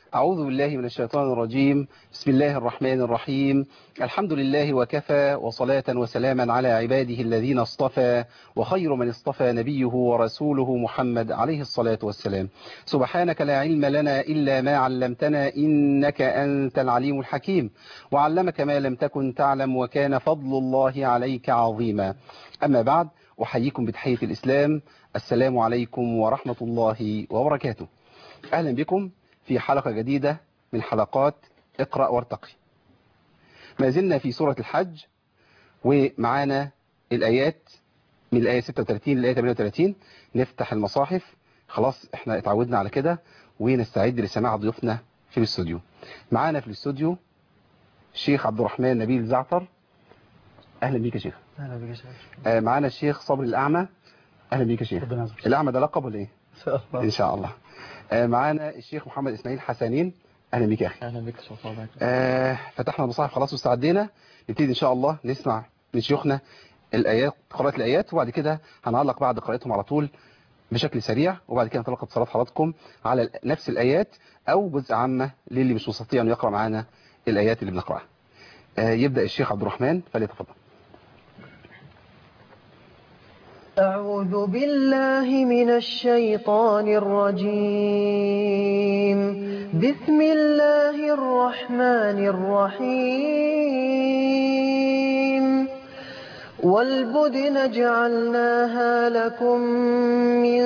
أعوذ بالله من الشيطان الرجيم بسم الله الرحمن الرحيم الحمد لله وكفى وصلاة وسلاما على عباده الذين اصطفى وخير من اصطفى نبيه ورسوله محمد عليه الصلاة والسلام سبحانك لا علم لنا إلا ما علمتنا إنك أنت العليم الحكيم وعلمك ما لم تكن تعلم وكان فضل الله عليك عظيما أما بعد أحييكم بتحية الإسلام السلام عليكم ورحمة الله وبركاته أهلا بكم في حلقة جديدة من حلقات اقرأ وارتقي ما زلنا في سورة الحج ومعانا الآيات من الآية 36 للآية 38 نفتح المصاحف خلاص احنا اتعودنا على كده ونستعد لسماع ضيوفنا في الاستوديو معانا في الاستوديو الشيخ عبد الرحمن نبيل زعتر أهلا بيك يا شيخ اهلا بك يا شيخ آه، معانا الشيخ صبري الأعمى أهلا بيك يا شيخ ربنا يعزك. الأعمى ده لقب ولا إيه؟ ان شاء الله إن شاء الله آه، معانا الشيخ محمد إسماعيل حسنين أهلا بيك يا أخي اهلا بك ان شاء الله آه، فتحنا المصاحف خلاص واستعدينا نبتدي إن شاء الله نسمع من شيوخنا الآيات قراءة الآيات وبعد كده هنعلق بعد قراءتهم على طول بشكل سريع وبعد كده نتلقى اتصالات حضراتكم على نفس الآيات أو جزء عامة للي مش مستطيع أن يقرأ معانا الآيات اللي بنقرأها آه، يبدأ الشيخ عبد الرحمن فليتفضل أعوذ بالله من الشيطان الرجيم بسم الله الرحمن الرحيم والبدن جعلناها لكم من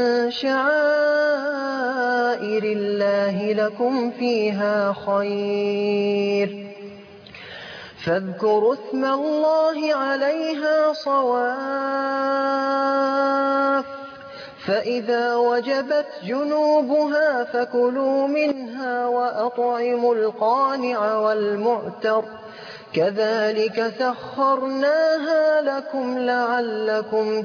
شعائر الله لكم فيها خير فاذكروا اسم الله عليها صواف فإذا وجبت جنوبها فكلوا منها وأطعموا القانع والمعتر كذلك سخرناها لكم لعلكم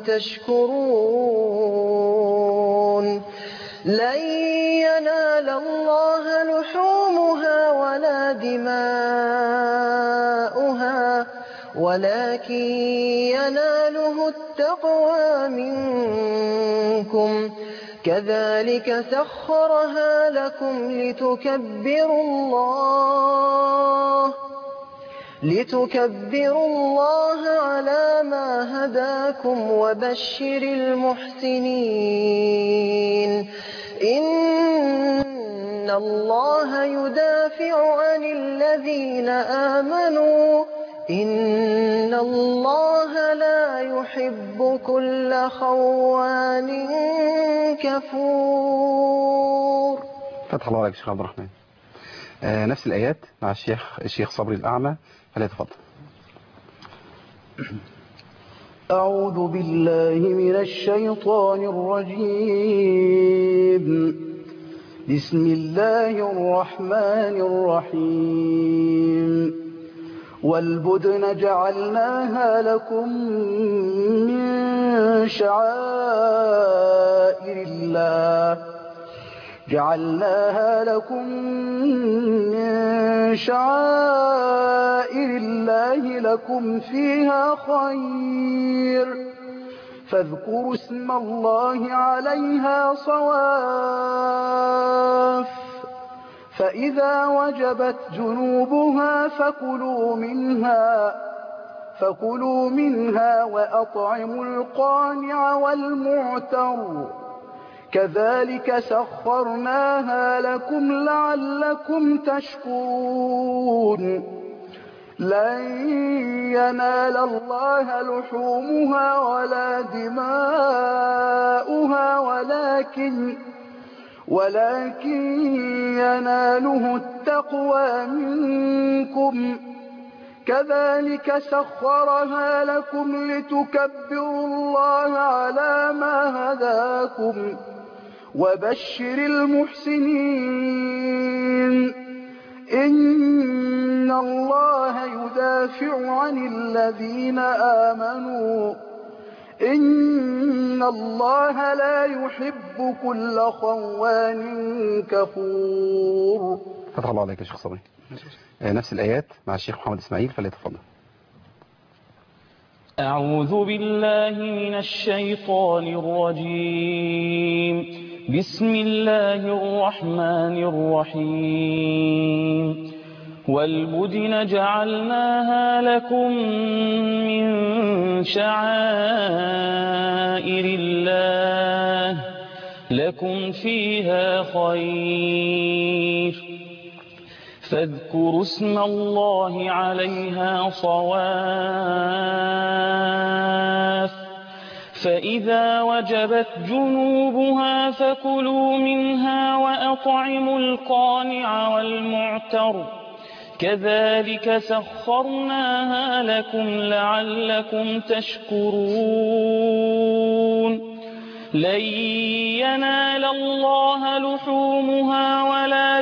تشكرون لن ينال الله لحومها ولا دماؤها ولكن يناله التقوى منكم كذلك سخرها لكم لتكبروا الله لتكبروا الله على ما هداكم وبشر المحسنين إن الله يدافع عن الذين آمنوا إن الله لا يحب كل خوان كفور فتح الله عليك الشيخ عبد الرحمن آه، نفس الآيات مع الشيخ الشيخ صبري الأعمى فليتفضل أعوذ بالله من الشيطان الرجيم بسم الله الرحمن الرحيم والبدن جعلناها لكم من شعائر الله جعلناها لكم من شعائر الله لكم فيها خير فاذكروا اسم الله عليها صواف فإذا وجبت جنوبها فكلوا منها فكلوا منها وأطعموا القانع والمعتر كذلك سخرناها لكم لعلكم تشكرون لن ينال الله لحومها ولا دماؤها ولكن ولكن يناله التقوى منكم كذلك سخرها لكم لتكبروا الله على ما هداكم وبشر المحسنين إن الله يدافع عن الذين آمنوا إن الله لا يحب كل خوان كفور فتح الله عليك يا شيخ صبري آه، نفس الآيات مع الشيخ محمد إسماعيل فليتفضل أعوذ بالله من الشيطان الرجيم بسم الله الرحمن الرحيم والبدن جعلناها لكم من شعائر الله لكم فيها خير فاذكروا اسم الله عليها صواف فإذا وجبت جنوبها فكلوا منها وأطعموا القانع والمعتر كذلك سخرناها لكم لعلكم تشكرون لن ينال الله لحومها ولا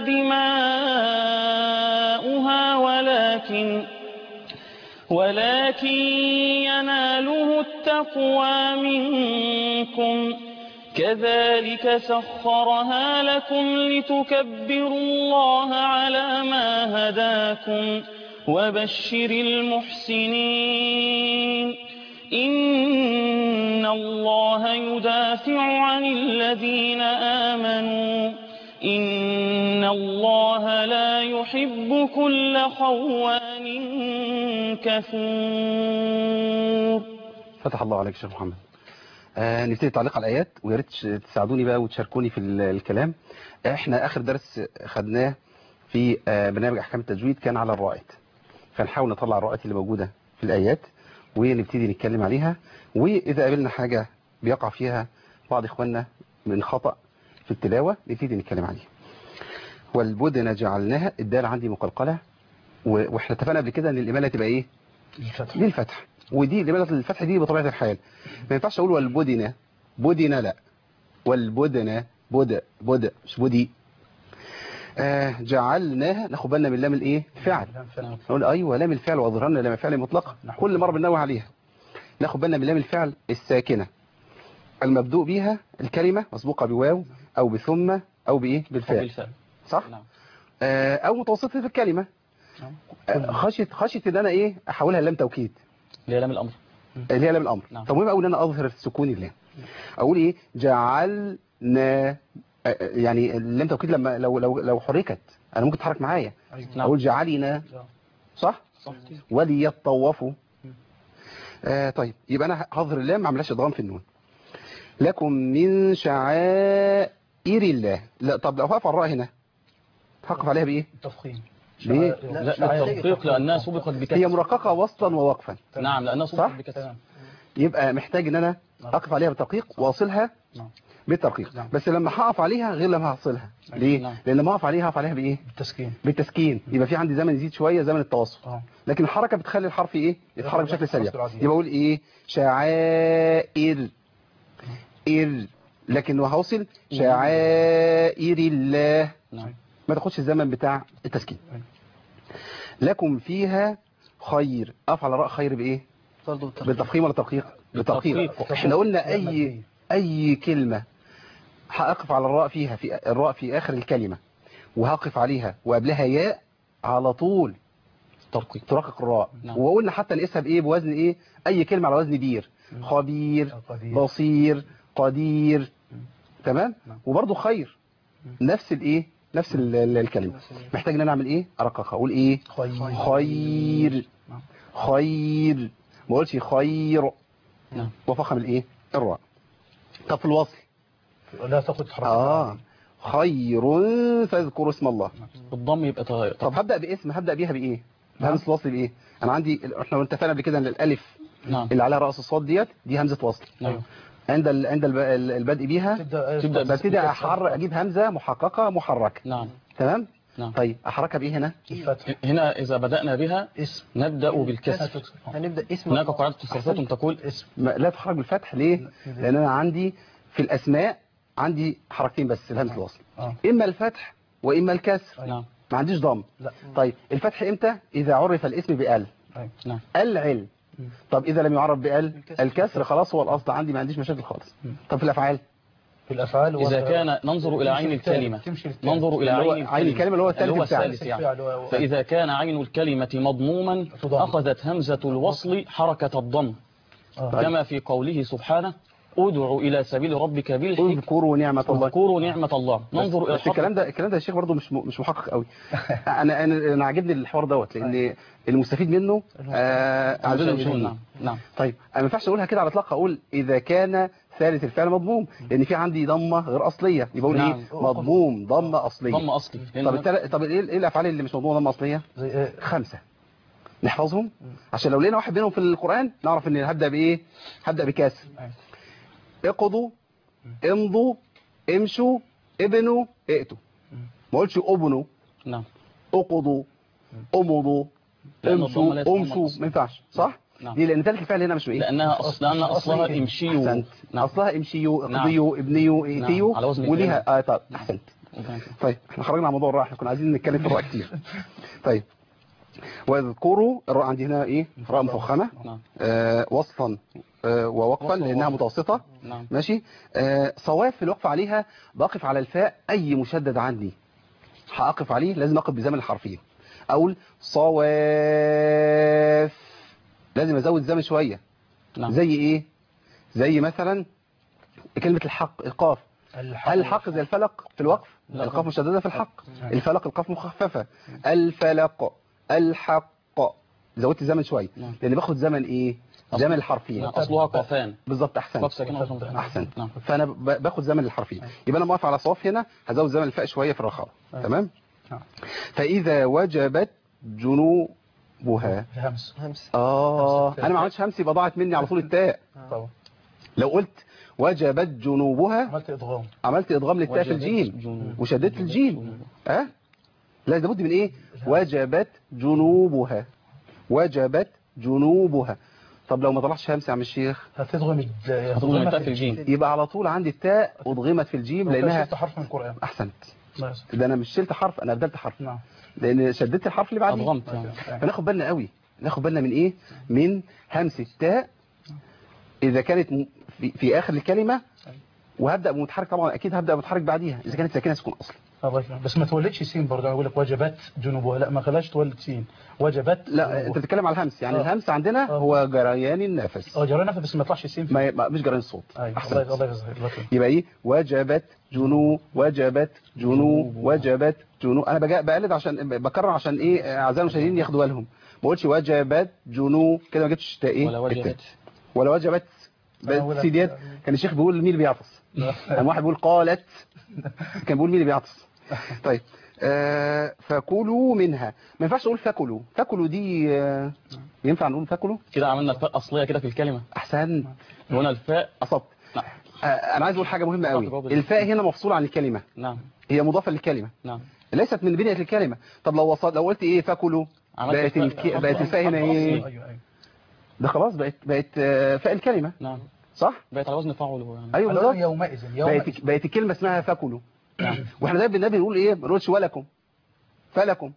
دماؤها ولكن ولكن يناله التقوى منكم كذلك سخرها لكم لتكبروا الله على ما هداكم وبشر المحسنين إن الله يدافع عن الذين آمنوا إن الله لا يحب كل خوان كفور فتح الله عليك يا شيخ محمد آه نبتدي تعليق على الآيات ويا ريت تساعدوني بقى وتشاركوني في ال- الكلام احنا آخر درس خدناه في آه برنامج أحكام التجويد كان على الرائد فنحاول نطلع الرائد اللي موجودة في الآيات ونبتدي نتكلم عليها وإذا قابلنا حاجة بيقع فيها بعض إخواننا من خطأ في التلاوة نبتدي نتكلم عليها والبدن جعلناها الدال عندي مقلقلة و- واحنا اتفقنا قبل كده ان الإمالة تبقى ايه الفتح للفتح ودي الإمالة الفتح دي بطبيعة الحال ما ينفعش اقول والبدن بدن لا والبدن بد بد مش بدي آه جعلناها ناخد بالنا من لام الايه فعل نقول ايوه لام الفعل واظهرنا لام الفعل مطلقه كل مره بننوه عليها ناخد بالنا من لام الفعل الساكنه المبدوء بها الكلمه مسبوقه بواو او بثم او بايه بالفعل بالفعل صح نعم آه او متوسطه في الكلمه نعم. آه خشيه خشيه ان انا ايه احولها لام توكيد لام الأمر اللي هي لام الامر نعم. فمهم قوي ان انا اظهر سكون اللام اقول ايه جعلنا آه، يعني اللام توكيد لما لو لو لو حركت انا ممكن تتحرك معايا نعم. اقول جعلنا صح صح وليطوفوا آه طيب يبقى انا هظهر اللام ما اعملهاش ادغام في النون لكم من شعائر الله لا طب لو هقف على الراء هنا هقف عليها بايه تفخيم ليه؟ لا لا التطبيق لأنها سبقت بكسر هي مرققه وسطا ووقفا نعم لأنها صح؟ سبقت بكسر يبقى محتاج ان انا اقف عليها بالتدقيق واصلها نعم. بالتدقيق نعم. بس لما هقف عليها غير لما هصلها ليه نعم. لان لما اقف عليها هقف عليها بايه التسكين بالتسكين يبقى في عندي زمن يزيد شويه زمن التواصل اه لكن الحركه بتخلي الحرف ايه يتحرك يتحرك بشكل سريع بشكل عادي. يبقى اقول ايه شعائر إر لكن وهوصل شعائر الله نعم ما تاخدش الزمن بتاع التسكين لكم فيها خير اقف على راء خير بايه برضه بالتفخيم. بالتفخيم ولا تدقيق بالتدقيق بالتدقيق. احنا قلنا اي اي كلمة هقف على الراء فيها في الراء في اخر الكلمة وهقف عليها وقبلها ياء على طول ترقيق ترقق الراء نعم. وقلنا حتى نقيسها بايه بوزن ايه اي كلمة على وزن بير خبير قدير. بصير قدير تمام نعم. وبرضه خير نفس الايه نفس ال- ال- الكلمة محتاج ان انا اعمل ايه ارققها اقول ايه خير خير نعم. خير ما اقولش خير نعم وفخم الايه الراء طب في الوصل لا تاخد حركة اه خير فاذكروا اسم الله بالضم يبقى طيب طب هبدا باسم هبدا بيها بايه بهمزه الوصل بايه انا عندي احنا اتفقنا قبل كده ان الالف نعم اللي عليها راس الصاد ديت دي همزه وصل نعم عند ال... عند الب... البدء بيها تبدأ تبدأ ببتدي احرك اجيب همزه محققه محركه نعم تمام نعم طيب احركها بايه هنا الفتح هنا إذا بدأنا بها اسم نبدأ بالكسر هنبدأ اسم هناك الله. قاعدة في الصرفات تقول اسم ما... لا تحرك بالفتح ليه لان انا عندي في الاسماء عندي حركتين بس الهمزه الوصل اه اما الفتح واما الكسر نعم ما عنديش ضم لا طيب الفتح امتى اذا عرف الاسم بال أيوة. نعم العلم مم. طب اذا لم يعرف بال الكسر. الكسر خلاص هو الاصل عندي ما عنديش مشاكل خالص مم. طب في الافعال في الافعال إذا وال- كان ننظر إلى عين تمشي للتالي، الكلمة تمشي للتالي. ننظر إلى اللي هو عين عين الكلمة اللي هو الثالث اللي هو بتاعنا. الثالث يعني فعل و- فإذا كان عين الكلمة مضموما تضم. أخذت همزة الوصل حركة الضم آه. كما في قوله سبحانه ادع إلى سبيل ربك بالحكمة اذكروا نعمة الله واذكروا نعمة الله ننظر إلى بس الكلام ده الكلام ده يا شيخ برضه مش م- مش محقق قوي انا انا انا عاجبني الحوار دوت لان المستفيد منه آه اعزائي المشاهدين نعم نعم طيب انا ما ينفعش اقولها كده على اطلاق اقول اذا كان ثالث الفعل مضموم لان في عندي ضمه غير اصليه يبقى اقول نعم. ايه مضموم ضمه اصليه ضم أصلي طب لأن التل... طب ايه إيه الافعال اللي مش مضمومه ضمه اصليه زي ايه خمسه نحفظهم عشان لو لقينا واحد منهم في القران نعرف ان هبدا بايه هبدا بكسر أيوة. اقضوا امضوا امشوا ابنوا ائتوا ما قلتش ابنوا نعم اقضوا امضوا لأن الضمة امشوا ليست ضمة امشوا أصلية. ما ينفعش صح نعم. ليه لان ثالث الفعل هنا مش ايه لأنها أصل لأن أصلها امشيوا احسنت نعم اصلها امشيوا نعم. اقضيوا ابنيوا ائتيوا على وزن وليها اه طب احسنت نعم. طيب احنا خرجنا عن موضوع الراء احنا كنا عايزين نتكلم في الراء كتير طيب واذكروا الراء عندي هنا ايه راء مفخمه نعم آه وصلا آه ووقفا وصلا لانها ووقفا. متوسطه نعم ماشي آه صواب في الوقف عليها بقف على الفاء اي مشدد عندي هقف عليه لازم اقف بزمن الحرفين اقول صواف لازم ازود زمن شويه نعم زي ايه زي مثلا كلمه الحق القاف هل الحق زي الفلق في الوقف لا. القاف مشدده في الحق الفلق القاف مخففه الفلق الحق زودت زمن شويه نعم. لان باخد زمن ايه زمن الحرفين نعم. أصلها قافان بالظبط احسنت قاف ساكنة وصل متحرك. احسنت نعم فانا ب- باخد زمن الحرفين يبقى انا موافق على صواف هنا هزود زمن الفاء شويه في الرخاوه تمام نعم. فاذا وجبت جنوبها همس همس اه همس انا ما عملتش همس يبقى ضاعت مني على طول التاء طبعا لو قلت وجبت جنوبها عملت ادغام عملت ادغام للتاء في وجبت الجيم جنوب. وشددت الجيم جنوب. ها لا لابد من ايه وجبت جنوبها وجبت جنوبها طب لو ما طلعش همس يا عم الشيخ هتدغم ال- هتضم التاء في الجيم يبقى على طول عندي التاء ادغمت في الجيم لانها لانها شفت حرف من القران احسنت الله يسلمك. ده انا مش شلت حرف انا بدلت حرف نعم لان شددت الحرف اللي بعديه أضغمت يعني. فناخد بالنا قوي ناخد بالنا من ايه من همس التاء اذا كانت م- في, في اخر الكلمه وهبدا بمتحرك طبعا اكيد هبدا بمتحرك بعديها اذا كانت ساكنه سكون اصلا الله يسلمك. بس ما تولدش سين برضه اقول لك وجبت جنوبها لا ما خلاش تولد سين وجبت لا جنوبها. انت بتتكلم على الهمس يعني آه. الهمس عندنا آه. هو جريان النفس اه جرينا بس ما يطلعش سين في ما ما- مش جريان الصوت ايوه الله احسن الله يجزاك الله خير. يبقى ايه وجبت جنوب وجبت جنوب وجبت جنوب انا بجا- بقلد عشان بكرر عشان ايه اعزائي المشاهدين ياخدوا بالهم ما قلتش وجبت جنوب كده ما جبتش التاء ايه ولا وجبت. التاء. ولا وجبت أنا أقول بس لك- ديت كان الشيخ بيقول مين اللي بيعطس كان واحد بيقول قالت كان بيقول مين اللي بيعطس طيب آه فكلوا منها ما ينفعش اقول فكلوا فكلوا دي آه ينفع نقول فكلوا كده عملنا الفاء أصلية كده في الكلمة احسنت هنا الفاء اصبت نعم آه انا عايز اقول حاجه مهمه قوي جواب الفاء هنا مفصوله عن الكلمه نعم هي مضافه للكلمه نعم ليست من بنيه الكلمه طب لو وصل لو قلت ايه فكلوا عملت بقت الفاء- الك... بقت الفاء هنا ايوه ايه ايوه ايوه ده خلاص بقت بقت آه، فاء الكلمه نعم صح بقت على وزن فعل يعني ايوه أنا بالظبط يومئذ يومئذ بقت بقت الكلمه اسمها فكلوا واحنا دايما النبي بنقول ايه ما بنقولش ولكم فلكم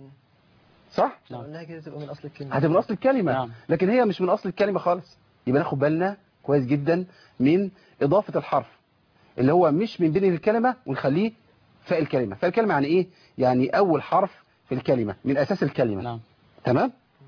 صح لو قلناها كده تبقى من اصل الكلمه هتبقى من اصل الكلمه نعم. لكن هي مش من اصل الكلمه خالص يبقى ناخد بالنا كويس جدا من اضافه الحرف اللي هو مش من بين الكلمه ونخليه فاء الكلمه فاء الكلمه يعني ايه يعني اول حرف في الكلمه من اساس الكلمه نعم تمام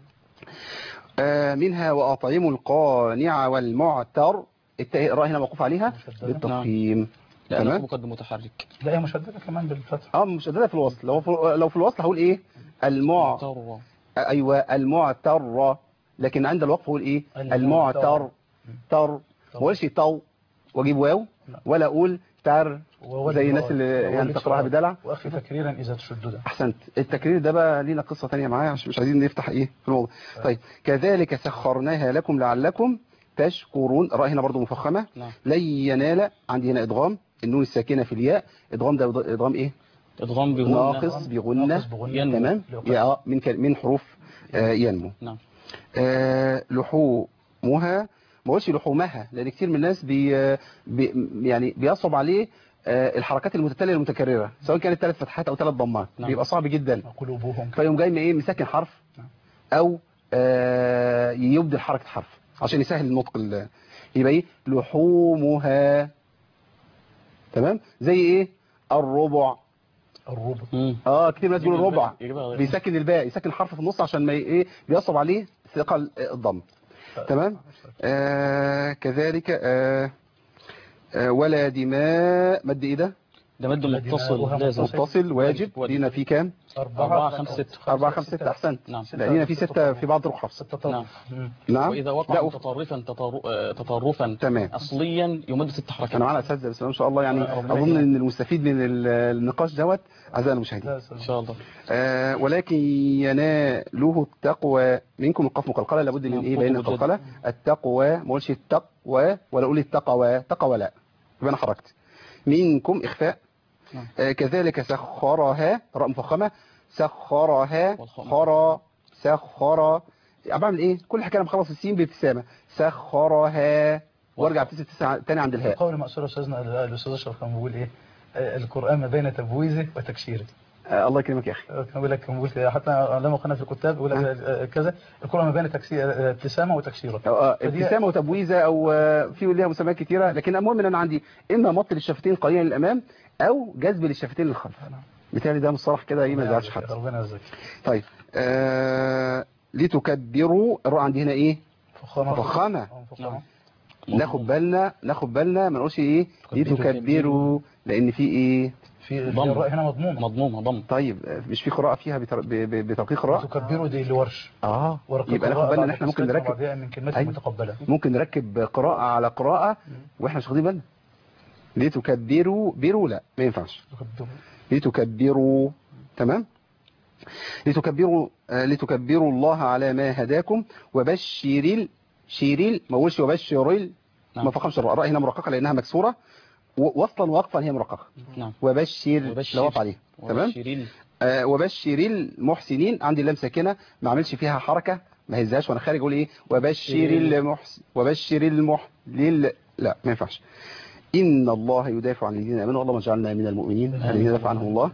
آه منها واطعموا القانع والمعتر التاء الراء هنا موقوف عليها مشددة. بالتفخيم لأنه تمام مقدم متحرك لا هي مشدده كمان بالفتح اه مشدده في الوصل لو في لو في الوصل هقول ايه المع تروى ايوه المعتر لكن عند الوقف هقول ايه المعتر. المعتر تر ما اقولش تو واجيب واو ولا اقول تر وولد زي الناس واو. اللي يعني وولد تقراها واو. بدلع واخي تكريرا اذا تشدد احسنت التكرير ده بقى لينا قصه ثانيه معايا عشان مش عايزين نفتح ايه في الموضوع طيب كذلك سخرناها لكم لعلكم تشكرون الراء هنا برضو مفخمه نعم لن ينال عندي هنا ادغام النون الساكنه في الياء ادغام ده ادغام ايه إدغام بغنى ناقص بغنة ناقص بغنة. ينمو. تمام لو يا آه، من كل- من حروف آه، ينمو نعم آه، لحومها ما بقولش لحومها لان كتير من الناس بي بي يعني بيصعب عليه آه، الحركات المتتاليه المتكرره سواء كانت ثلاث فتحات او ثلاث ضمات نعم. بيبقى صعب جدا قلوبهم فيقوم جاي من ايه مسكن حرف نعم. او آه، يبدل حركه حرف عشان يسهل النطق ال- يبقى ايه لحومها تمام زي ايه الربع الربع مم. اه كتير ناس بيقولوا الربع يجيبها غير- بيسكن الباء يسكن الحرف في النص عشان ما ي- ايه بيصعب عليه ثقل الضم تمام آه كذلك آه آه ولا دماء مد ايه ده ده مد دماؤها متصل لازم متصل واجب لينا فيه كام أربعة خمسة ستة أربعة خمسة ستة أحسنت نعم. لا لينا فيه ستة في بعض الرخص ستة طرف نعم. مم. نعم وإذا لا وقع وف- متطرفا تطر- آه، تطرفا تمام أصليا يمد ست حركات انا معانا اساتذه بس ما شاء الله يعني ربنا اظن يكرمك. ان المستفيد من ال- النقاش دوت اعزائي المشاهدين لا، إن سلام. شاء الله آه ولكن يناله التقوى منكم القاف مقلقله لابد من نعم، ايه بين قلت وجد. القلقله التقوى ما اقولش التقوى ولا اقول التقوى تقوى لا يبقى انا حركت منكم اخفاء نعم. آه كذلك سخرها راء مفخمه سخرها والخاء خرا سخر يعني بعمل ايه كل حكايه انا بخلص السين بابتسامه سخرها وارجع ابتسم ابتسم تاني عند الهاء قول مأسور أستاذنا الأستاذ أشرف كان بيقول إيه آه، القرآن ما بين تبويزه وتكشيره آه الله يكرمك يا اخي كان بيقول لك كان بيقول كده، حتى لما كنا في الكتاب يقول لك آه، كذا القرآن ما بين تكسير آه، ابتسامة وتكشيره آه، فدي- ابتسامه وتبويزه او آه، في ليها مسميات كتيره لكن المهم ان انا عندي اما مط للشفتين قليلا للامام او جذب للشفتين للخلف بالتالي ده مصطلح كده ايه ما يزعلش حد ربنا يرزقك طيب آه لتكبروا الراء عندي هنا ايه فخامة فخامة. آه، فخامة ناخد بالنا ناخد بالنا ما نقولش ايه لتكبروا لان في ايه في ضم. الراء هنا مضمومة مضمومة ضم طيب آه، مش في قراءه فيها بتر- ب- ب- بترقيق الراء تكبروا دي لورش اه ورقيق يبقى ناخد الراء بالنا ان بعد احنا ممكن تسكينها نركب وبعدها من كلمات أيوة. متقبلة ممكن نركب قراءه على قراءه واحنا مش واخدين بالنا لتكبروا بيروا لا ما ينفعش تكبروا. لتكبروا تمام لتكبروا آه، لتكبروا الله على ما هداكم وبشر ال شيريل ما اقولش وبشر ال نعم. ما فخمش الراء الراء هنا مرققه لانها مكسوره و- وصلا ووقفا هي مرققه نعم وبشر وبشر. لا وقف عليها تمام وبشرين آه وبشر المحسنين عندي اللام ساكنه ما اعملش فيها حركه ما هزهاش وانا خارج اقول ايه وبشر المحسن وبشر المح لل لا ما ينفعش ان الله يدافع عن الذين امنوا اللهم اجعلنا من المؤمنين الذين يدافع عنهم الله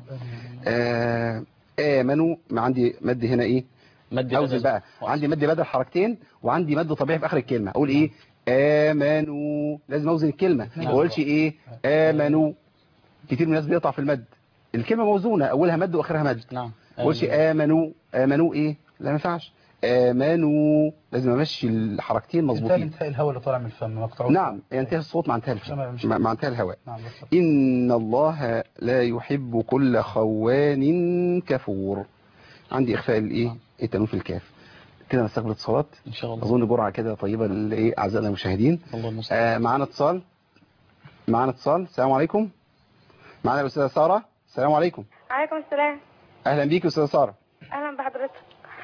آه امنوا ما عندي مد هنا ايه مد اوزن بدل. بقى عندي مد بدل حركتين وعندي مد طبيعي في اخر الكلمه اقول ايه امنوا لازم اوزن الكلمه ما اقولش ايه امنوا كتير من الناس بيقطع في المد الكلمه موزونه اولها مد واخرها مد نعم ما اقولش امنوا امنوا ايه لا ما ينفعش امنوا لازم امشي الحركتين انتهى مظبوطين انتهى الهواء اللي طالع من الفم مقطوع نعم ينتهي الصوت مع انتهى مش- مش- الف- مع مع انتهى الهواء نعم بس. إن الله لا يحب كل خوان كفور عندي إخفاء الإيه التنوين في الكاف كده نستقبل اتصالات إن شاء الله أظن جرعة كده طيبة لإيه أعزائنا المشاهدين الله المستعان آه معانا اتصال معانا اتصال السلام عليكم معانا الأستاذة سارة السلام عليكم عليكم السلام أهلا بيك أستاذة سارة اهلا بحضرتك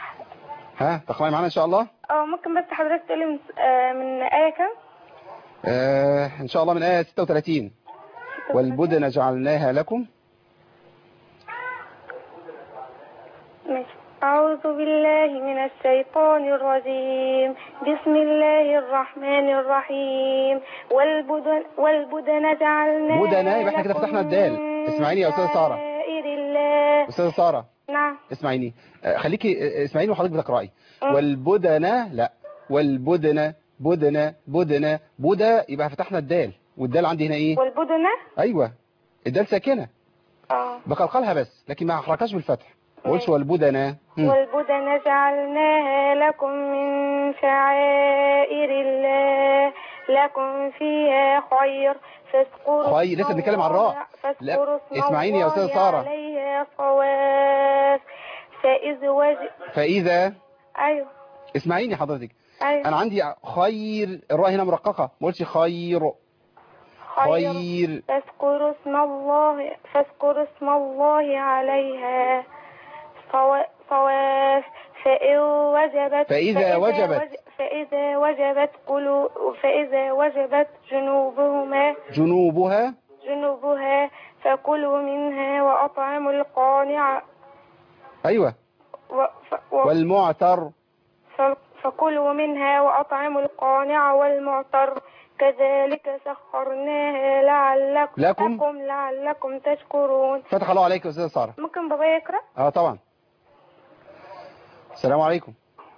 ها تقرأي معانا إن شاء الله اه ممكن بس حضرتك تقولي من, آه من آية كام آه إن شاء الله من آية 36 والبدن جعلناها لكم ماشي أعوذ بالله من الشيطان الرجيم بسم الله الرحمن الرحيم والبدن والبدن جعلناها بدن يبقى احنا كده لكم فتحنا الدال. من اسمعيني يا أستاذة سارة. شعائر الله أستاذة سارة نعم اسمعيني آه، خليكي آه، اسمعيني وحضرتك بتقرأي أه. والبدنة لا والبدنة بدنة بدنة بدا يبقى فتحنا الدال والدال عندي هنا ايه والبدنة ايوه الدال ساكنة اه بقلقلها بس لكن ما احركهاش بالفتح ما اقولش والبدنة هم. والبدن جعلناها لكم من شعائر الله لكم فيها خير فاذكروا خير، لسه اسم بنتكلم عن الله- الراء. فاذكروا لا، اسم اسمعيني يا أستاذة الله سارة. عليها صواف فإذ وج... فاذا أيوه اسمعيني حضرتك أيوه انا عندي خير الراء هنا مرققة ما اقولش خير خير خير فاذكروا اسم الله فاذكروا اسم الله عليها صوا- صواف فإن وجبت فإذا وجبت. وج- فإذا وجبت قلو فإذا وجبت جنوبهما جنوبها جنوبها فكلوا منها وأطعموا القانع ايوه و ف- و والمعتر ف- فكلوا منها وأطعموا القانع والمعتر كذلك سخرناها لعلكم لكم. لكم لعلكم تشكرون فتح الله عليك يا استاذة سارة ممكن بابا يقرأ اه طبعا السلام عليكم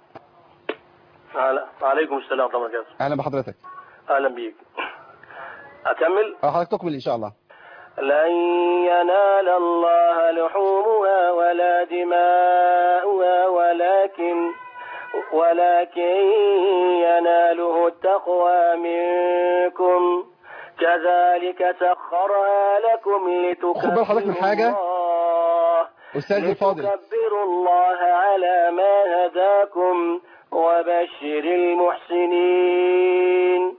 أهلا- وعليكم السلام ورحمة الله وبركاته اهلا بحضرتك أهلا بيك أكمل اه حضرتك تكمل ان شاء الله لن ينال الله لحومها ولا دماؤها ولكن ولكن يناله التقوى منكم كذلك سخرها لكم خد بال حضرتك من لتكبروا حاجة. الله أستاذ الفاضل لتكبروا الله على ما هداكم وبشر المحسنين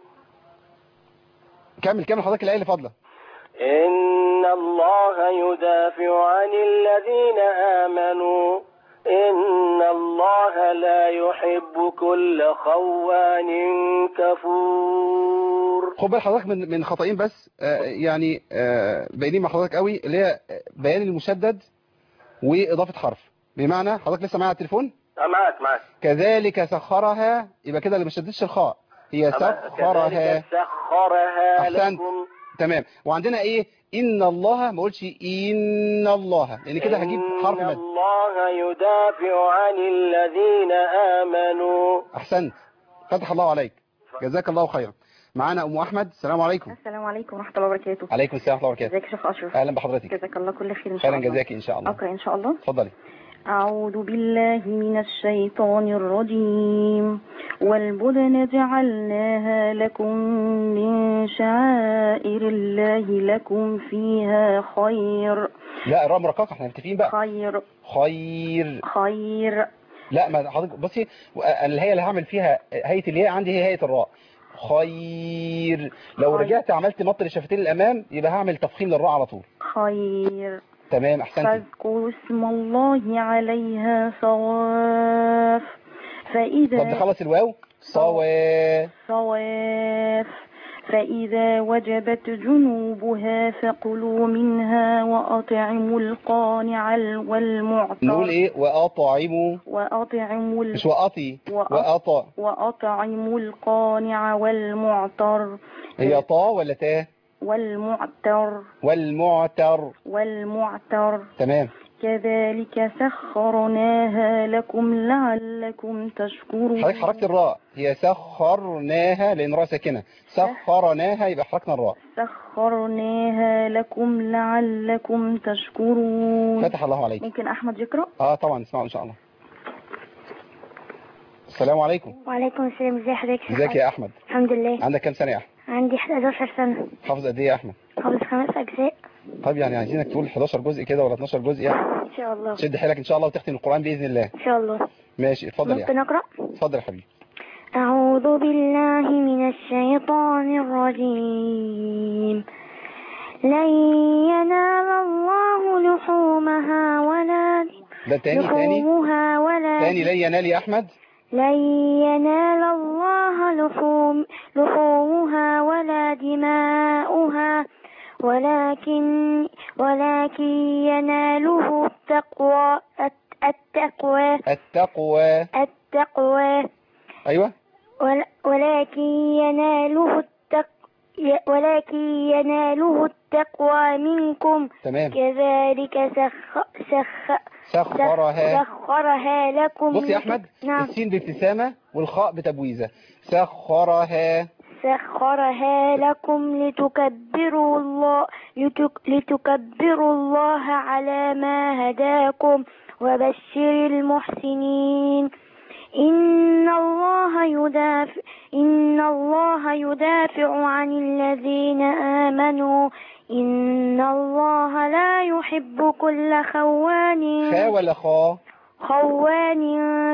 كمل كمل حضرتك الآية اللي فاضلة إن الله يدافع عن الذين آمنوا إن الله لا يحب كل خوان كفور خد بال حضرتك من من خطأين بس آه، يعني آه، باينين مع حضرتك قوي اللي هي بيان المشدد وإضافة حرف بمعنى حضرتك لسه معايا على التليفون أه معك معك كذلك سخرها يبقى كده اللي ما شدتش الخاء هي سخرها كذلك سخرها أحسنت. لكم تمام وعندنا ايه ان الله ما قلتش ان الله لان كده هجيب حرف إن مد الله يدافع عن الذين آمنوا احسنت فتح الله عليك جزاك الله خيرا معانا ام احمد السلام عليكم السلام عليكم ورحمة الله وبركاته عليكم السلام ورحمه الله وبركاته ازيك يا شيخ أشرف اهلا بحضرتك جزاك الله كل خير إن شاء خيرا الله جزاك ان شاء الله أقرأ إن شاء الله اتفضلي أعوذ بالله من الشيطان الرجيم والبدن جعلناها لكم من شعائر الله لكم فيها خير لا الرقم رقاق احنا متفقين بقى خير خير خير لا ما حضرتك بصي الهيئه اللي هعمل فيها هيئه الياء عندي هي هيئه الراء خير لو خير. رجعت عملت مط للشفتين الامام يبقى هعمل تفخيم للراء على طول خير تمام احسنتي فاذكروا اسم الله عليها صواف طب فإذا نخلص الواو صوا صواف فإذا وجبت جنوبها فكلوا منها وأطعموا القانع والمعتر نقول ايه واطعموا وأطعموا ال- مش وأطي وأط- وأطا وأطعموا القانع والمعتر هي طا ولا تا والمعتر والمعتر والمعتر تمام كذلك سخرناها لكم لعلكم تشكرون حضرتك حركت الراء هي سخرناها لان راء ساكنه سخرناها يبقى حركنا الراء سخرناها لكم لعلكم تشكرون فتح الله عليك ممكن أحمد يقرأ اه طبعا اسمعوا ان شاء الله السلام عليكم وعليكم السلام ازي حضرتك ازيك يا احمد الحمد لله عندك كام سنه يا احمد عندي 11 سنة حافظ قد ايه يا احمد حافظ خمس أجزاء طب يعني عايزينك تقول 11 جزء كده ولا 12 جزء يعني إن شاء الله شد حيلك ان شاء الله وتختم القران باذن الله إن شاء الله ماشي اتفضل يا ممكن احمد أقرأ اتفضل يا حبيبي أعوذ بالله من الشيطان الرجيم لن ينال الله لحومها ولا ده تاني تاني لحومها ولا تاني لن ينال يا احمد لن ينال الله لحوم لحومها ولا دماؤها ولكن ولكن يناله التقوى الت- التقوى التقوى التقوى ايوه ول- ولكن يناله التق ولكن يناله التقوى منكم تمام كذلك سخ سخ سخرها سخرها لكم بص يا احمد نعم السين بابتسامه والخاء بتبويزه سخرها سخرها لكم لتكبروا الله لتك لتكبروا الله على ما هداكم وبشر المحسنين إن الله يدافع إن الله يدافع عن الذين آمنوا إن الله لا يحب كل خوان خا ولا خا خوان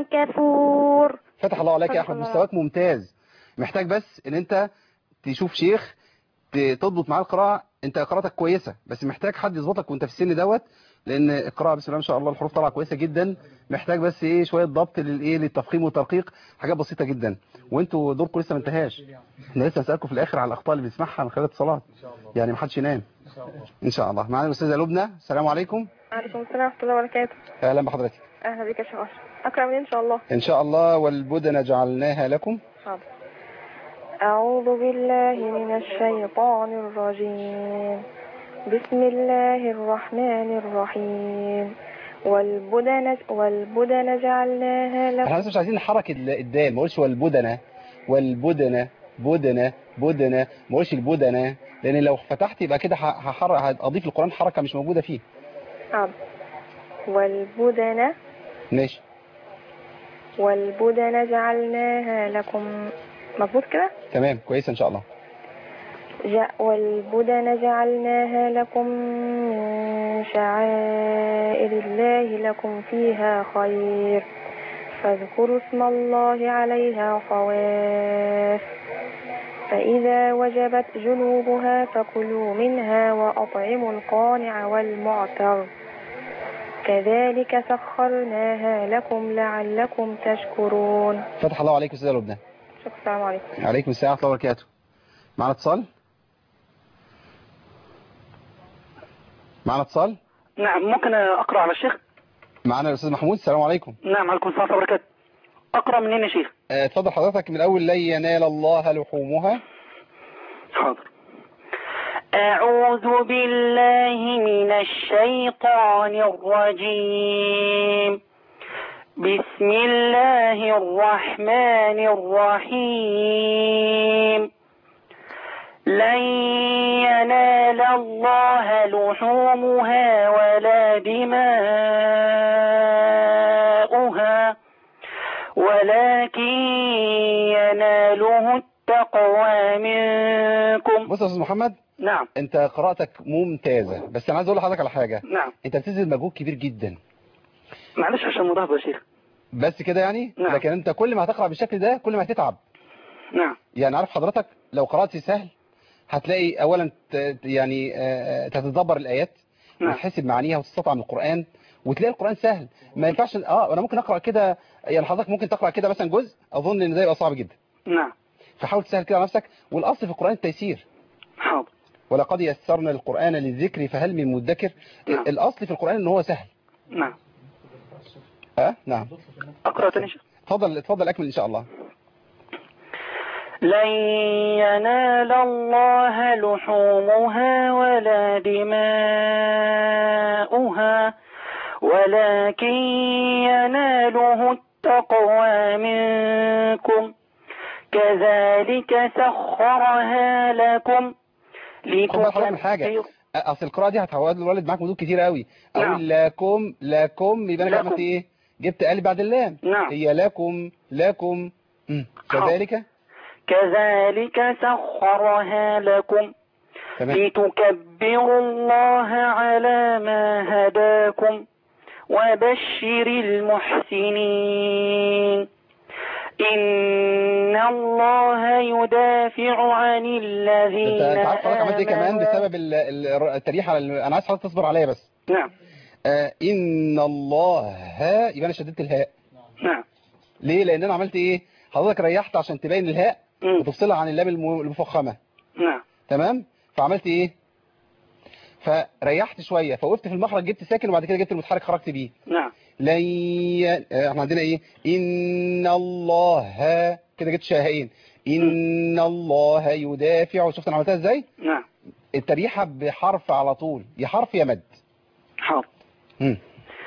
كفور فتح الله عليك يا فتح احمد الله. مستواك ممتاز محتاج بس ان انت تشوف شيخ ت- تضبط معاه القراءه انت قراءتك كويسه بس محتاج حد يظبطك وانت في السن دوت لان القراءه بسم الله ما شاء الله الحروف طالعه كويسه جدا محتاج بس ايه شويه ضبط للايه للتفخيم والترقيق حاجات بسيطه جدا وانتوا دوركم لسه ما انتهاش احنا لسه هنسالكم في الاخر على الاخطاء اللي بنسمعها من خلال الاتصالات يعني ما حدش ينام ان شاء الله معانا الاستاذه لبنى السلام عليكم وعليكم السلام ورحمة الله وبركاته اهلا بحضرتك أهلا بك يا شيخ أشرف أقرأ منين إن شاء الله ان شاء الله والبدن جعلناها لكم حاضر أعوذ بالله من الشيطان الرجيم بسم الله الرحمن الرحيم والبدن والبدن جعلناها لكم احنا بس مش عايزين نحرك ال- الدال ما اقولش والبدنه والبدنه بدنه بدنه ما اقولش البدنه لان لو فتحت يبقى كده ه- هحرك هضيف القران حركه مش موجوده فيه حاضر والبدن ماشي والبدن جعلناها لكم مظبوط كده تمام كويس ان شاء الله جاء والبدن جعلناها لكم من شعائر الله لكم فيها خير فاذكروا اسم الله عليها صواف فإذا وجبت جنوبها فكلوا منها وأطعموا القانع والمعتر كذلك سخرناها لكم لعلكم تشكرون فتح الله عليك استاذه لبنى شكرا السلام عليكم عليكم السلام ورحمه الله وبركاته معنا اتصال معنا اتصال نعم ممكن أقرأ على الشيخ معنا الاستاذ محمود السلام عليكم نعم عليكم السلام ورحمة الله وبركاته أقرأ منين يا شيخ آه، اتفضل حضرتك من الاول لن ينال الله لحومها حاضر أعوذ بالله من الشيطان الرجيم بسم الله الرحمن الرحيم لن ينال الله لحومها ولا دماؤها ولكن يناله التقوى منكم بص يا استاذ محمد نعم انت قراءتك ممتازه بس انا عايز اقول لحضرتك على حاجه نعم انت بتبذل مجهود كبير جدا معلش عشان مضاهب يا شيخ بس كده يعني نعم. لكن انت كل ما هتقرا بالشكل ده كل ما هتتعب نعم يعني عارف حضرتك لو قرات سهل هتلاقي اولا ت- يعني آه، تتدبر الايات نعم. وتحسب معانيها وتستطعم القران وتلاقي القران سهل ما ينفعش اه انا ممكن اقرا كده يعني حضرتك ممكن تقرا كده مثلا جزء اظن ان ده يبقى صعب جدا نعم فحاول تسهل كده على نفسك والاصل في القران التيسير حاضر ولقد يسرنا القران للذكر فهل من مدكر نعم. الاصل في القران ان هو سهل نعم اه نعم أقرأ تاني يا شيخ اتفضل اتفضل اكمل ان شاء الله لن ينال الله لحومها ولا دماؤها ولكن يناله التقوى منكم كذلك سخرها لكم خد بالك حضرتك من حاجه لتكبروا اصل القراءه دي هتعود الولد معاك مدود كتير قوي نعم. اقول لكم لكم يبقى انا كده لكم. عملت ايه جبت الف بعد اللام نعم. هي لكم لكم مم. حاضر. كذلك كذلك سخرها لكم تمام لتكبروا الله على ما هداكم وبشر المحسنين إن الله يدافع عن انت الذين انت عارف حضرتك عملت ايه كمان آمنوا. بسبب ال- ال- التريح على ال- انا عايز حضرتك تصبر عليا بس نعم آه ان الله ها يبقى انا شددت الهاء نعم ليه لان انا عملت ايه حضرتك ريحت عشان تبين الهاء مم. وتفصلها عن اللام الم- المفخمه نعم تمام فعملت ايه فريحت شويه فوقفت في المخرج جبت ساكن وبعد كده جبت المتحرك خرجت بيه نعم لن ي... آه، احنا عندنا ايه ان الله كده جبت شاهقين ان الله يدافع شفت انا عملتها ازاي نعم التريحه بحرف على طول يا حرف يا مد حاضر مم.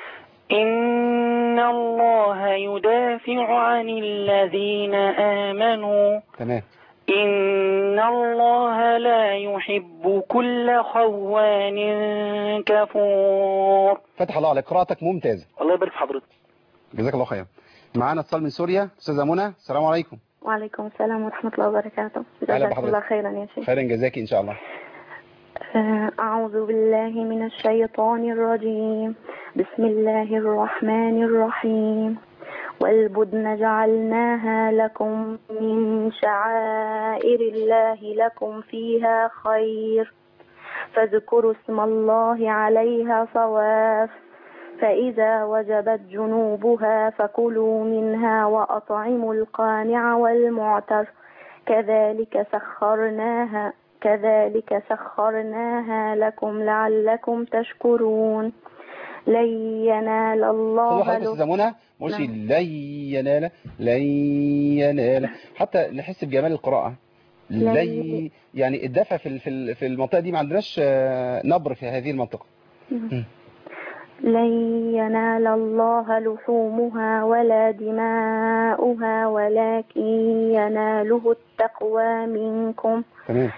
إن الله يدافع عن الذين آمنوا تمام إن الله لا يحب كل خوان كفور فتح الله عليك قراءتك ممتازه الله يبارك في حضرتك جزاك الله خير معانا اتصال من سوريا استاذه منى السلام عليكم وعليكم السلام ورحمة الله وبركاته أهلا جزاك بحضرتك. الله خيرا يا شيخ خيرا جزاكي ان شاء الله آه، أعوذ بالله من الشيطان الرجيم بسم الله الرحمن الرحيم والبدن جعلناها لكم من شعائر الله لكم فيها خير فاذكروا اسم الله عليها صواف فإذا وجبت جنوبها فكلوا منها وأطعموا القانع والمعتر كذلك سخرناها كذلك سخرناها لكم لعلكم تشكرون لن ينال خدوا الله حضرتك استاذه منى ما قولش نعم. لن ينال لن ينال حتى نحس بجمال القراءه لن- لن يعني الدفع في ال- في ال- في المنطقه دي ما عندناش آه، نبر في هذه المنطقه لن ينال الله لحومها ولا دماؤها ولكن يناله التقوى منكم تمام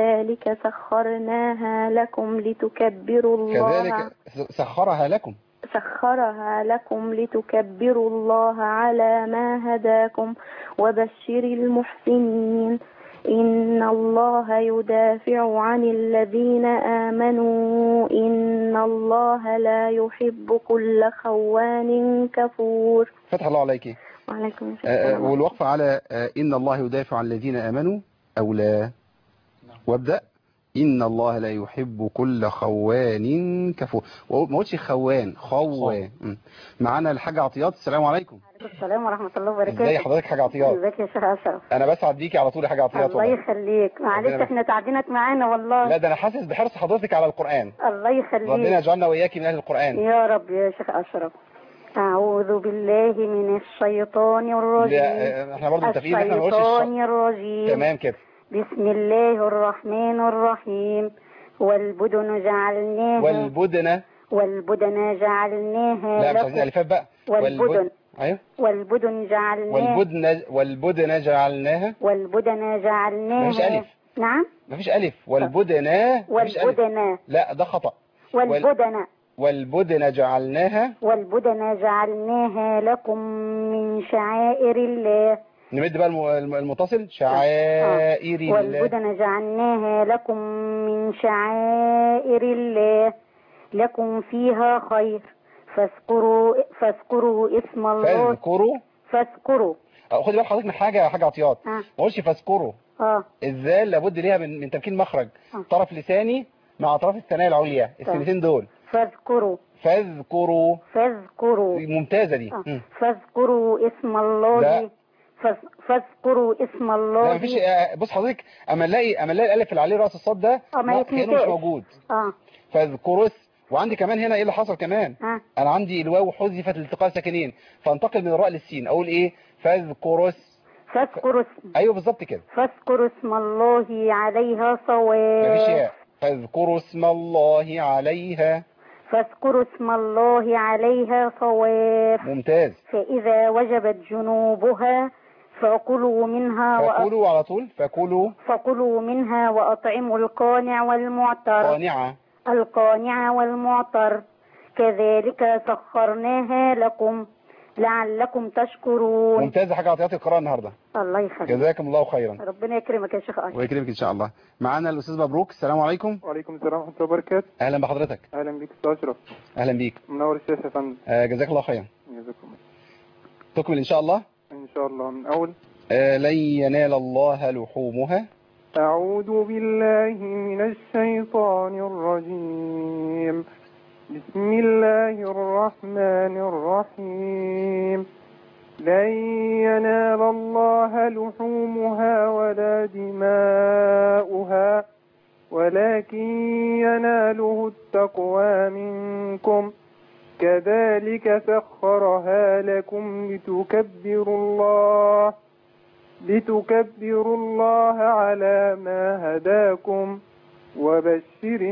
كذلك سخرناها لكم لتكبروا الله كذلك سخرها لكم سخرها لكم لتكبروا الله على ما هداكم وبشر المحسنين إن الله يدافع عن الذين آمنوا إن الله لا يحب كل خوان كفور فتح الله عليك وعليكم آه، آه، السلام والوقف على آه، إن الله يدافع عن الذين آمنوا أو لا وابدأ إن الله لا يحب كل خوان كفور ما قلتش خوان خوان مم. معانا الحاج عطيات السلام عليكم السلام ورحمة الله وبركاته ازاي حضرتك حاج عطيات ازيك يا شيخ أشرف انا بسعد بيكي على طول يا حاج عطيات الله والله يخليك معلش ربنا- احنا تعبينك معانا والله لا ده انا حاسس بحرص حضرتك على القرآن الله يخليك ربنا يجعلنا وإياكي من أهل القرآن يا رب يا شيخ أشرف أعوذ بالله من الشيطان الرجيم لا احنا برضه متفقين ان احنا ما نقولش الش- الشيطان الرجيم تمام كده بسم الله الرحمن الرحيم والبدن جعلناها والبدن والبدن جعلناها لا مش عايزين لكم الفات بقى والبدن ايوه والبدن جعلناها والبدن والبدن جعلناها والبدن جعلناها مفيش ألف. نعم مفيش ألف والبدن مفيش ألف والبدن لا ده خطأ وال- والبدن والبدن جعلناها والبدن جعلناها لكم من شعائر الله نمد بقى الم- الم- المتصل شعائر الله والبدن جعلناها لكم من شعائر الله لكم فيها خير فاذكروا فاذكروا اسم الله فاذكروا فاذكروا أه، خدي بال حضرتك من حاجة حاجة عطيات اه ما قولش فاذكروا اه الذال لابد ليها من من تمكين مخرج آه. طرف لساني مع اطراف الثنايا العليا السنتين دول فاذكروا فاذكروا فاذكروا ممتازة دي آه. مم. فاذكروا اسم الله لا. فاذ- فاذكروا اسم الله لا مفيش آه، بص حضرتك اما نلاقي اما نلاقي الالف اللي عليه راس الصاد ده اه ما لا، كانه مش يتنطقش. موجود اه فاذكروا اس- وعندي كمان هنا ايه اللي حصل كمان اه انا عندي الواو حذفت لالتقاء ساكنين فانتقل من الراء للسين اقول ايه فاذكروا اس- فاذكروا اسم ايوه بالظبط كده فاذكروا اسم الله عليها مفيش صواب ياء فاذكروا اسم الله عليها فاذكروا اسم الله عليها صواب ممتاز فإذا وجبت جنوبها فكلوا منها وأ... فكلوا على طول فكلوا فكلوا منها وأطعموا القانع والمعتر قانعة القانع والمعتر كذلك سخرناها لكم لعلكم تشكرون ممتازة حاجة عطيات القراءة النهاردة الله يخليك جزاكم الله خيرا ربنا يكرمك يا شيخ أشرف ويكرمك ان شاء الله معانا الاستاذ مبروك السلام عليكم وعليكم السلام ورحمة الله وبركاته اهلا بحضرتك أهلا بك أستاذ أشرف اهلا بيك منور الشاشة يا فندم آه، جزاك الله خيرا جزاكم الله تكمل ان شاء الله إن شاء الله من أول آه، لن ينال الله لحومها أعوذ بالله من الشيطان الرجيم بسم الله الرحمن الرحيم لن ينال الله لحومها ولا دماؤها ولكن يناله التقوى منكم كذلك سخرها لكم لتكبروا الله لتكبروا الله على ما هداكم وبشر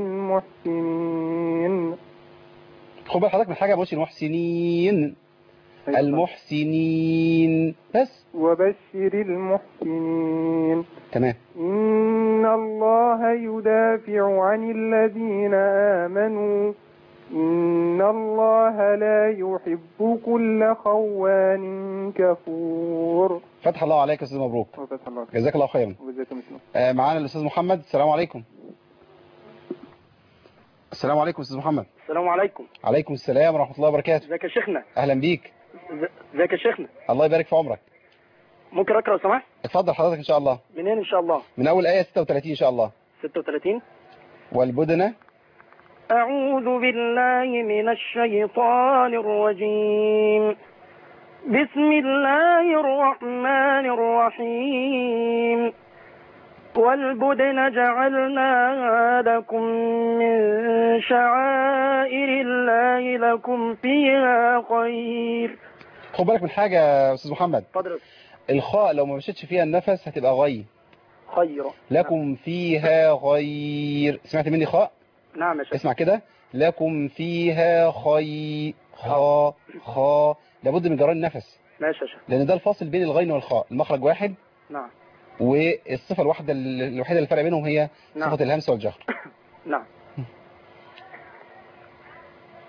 المحسنين خد بال حضرتك من حاجة مش المحسنين المحسنين بس وبشر المحسنين تمام إن الله يدافع عن الذين آمنوا إن الله لا يحب كل خوان كفور فتح الله عليك يا استاذ مبروك وفتح الله جزاك الله خيرا وجزاكم الله آه، معانا الاستاذ محمد السلام عليكم السلام عليكم استاذ محمد السلام عليكم عليكم السلام ورحمة الله وبركاته ازيك يا شيخنا اهلا بيك ازيك يا شيخنا الله يبارك في عمرك ممكن اقرا لو سمحت اتفضل حضرتك ان شاء الله منين ان شاء الله من اول آية 36 ان شاء الله 36 والبدنة أعوذ بالله من الشيطان الرجيم بسم الله الرحمن الرحيم والبدن جعلناها لكم من شعائر الله لكم فيها خير خد بالك من حاجة يا استاذ محمد اتفضل الخاء لو ما مشيتش فيها النفس هتبقى غي خير لكم فيها غير سمعت مني خاء نعم يا شيخ اسمع كده لكم فيها خي خا خا لابد من جران النفس ماشي يا شيخ لان ده الفاصل بين الغين والخاء المخرج واحد نعم والصفة الواحدة الوحيدة اللي الفرق بينهم هي نعم. صفة الهمس والجهر نعم